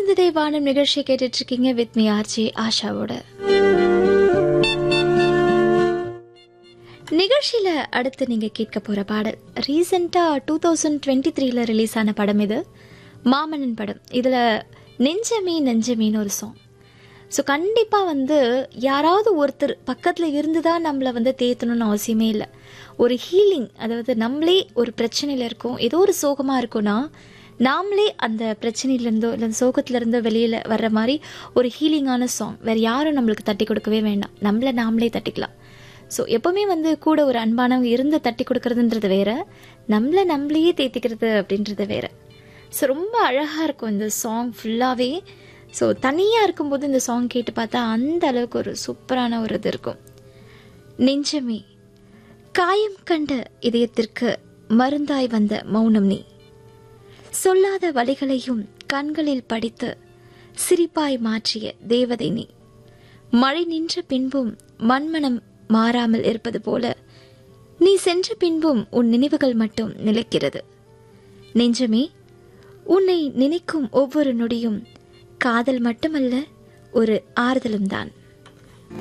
மலர்ந்ததே வானம் நிகழ்ச்சி கேட்டுட்டு இருக்கீங்க வித் மீ ஆர்ஜே ஆஷாவோட நிகழ்ச்சியில அடுத்து நீங்க கேட்க போற பாடல் ரீசெண்டா டூ தௌசண்ட் டுவெண்ட்டி த்ரீல ரிலீஸ் ஆன படம் இது மாமன்னன் படம் இதுல நெஞ்சமீ நெஞ்சமீன்னு ஒரு சாங் ஸோ கண்டிப்பாக வந்து யாராவது ஒருத்தர் பக்கத்தில் இருந்து தான் நம்மளை வந்து தேத்தணும்னு அவசியமே இல்லை ஒரு ஹீலிங் அதாவது நம்மளே ஒரு பிரச்சனையில் இருக்கோம் ஏதோ ஒரு சோகமாக இருக்கோன்னா நாமளே அந்த பிரச்சனையிலேருந்தோ இல்லை அந்த சோகத்துலேருந்தோ வெளியில் வர்ற மாதிரி ஒரு ஹீலிங்கான சாங் வேறு யாரும் நம்மளுக்கு தட்டி கொடுக்கவே வேண்டாம் நம்மளை நாமளே தட்டிக்கலாம் ஸோ எப்போவுமே வந்து கூட ஒரு அன்பானவங்க இருந்து தட்டி கொடுக்கறதுன்றது வேற நம்மளை நம்மளையே தேத்திக்கிறது அப்படின்றது வேற ஸோ ரொம்ப அழகாக இருக்கும் இந்த சாங் ஃபுல்லாகவே ஸோ தனியாக இருக்கும்போது இந்த சாங் கேட்டு பார்த்தா அந்த அளவுக்கு ஒரு சூப்பரான ஒரு இது இருக்கும் நெஞ்சமே காயம் கண்ட இதயத்திற்கு மருந்தாய் வந்த மௌனம் நீ சொல்லாத வழிகளையும் கண்களில் படித்து சிரிப்பாய் மாற்றிய தேவதை நீ மழை நின்ற பின்பும் மண்மனம் மாறாமல் இருப்பது போல நீ சென்ற பின்பும் உன் நினைவுகள் மட்டும் நிலைக்கிறது நெஞ்சமே உன்னை நினைக்கும் ஒவ்வொரு நொடியும் காதல் மட்டுமல்ல ஒரு ஆறுதலும் தான்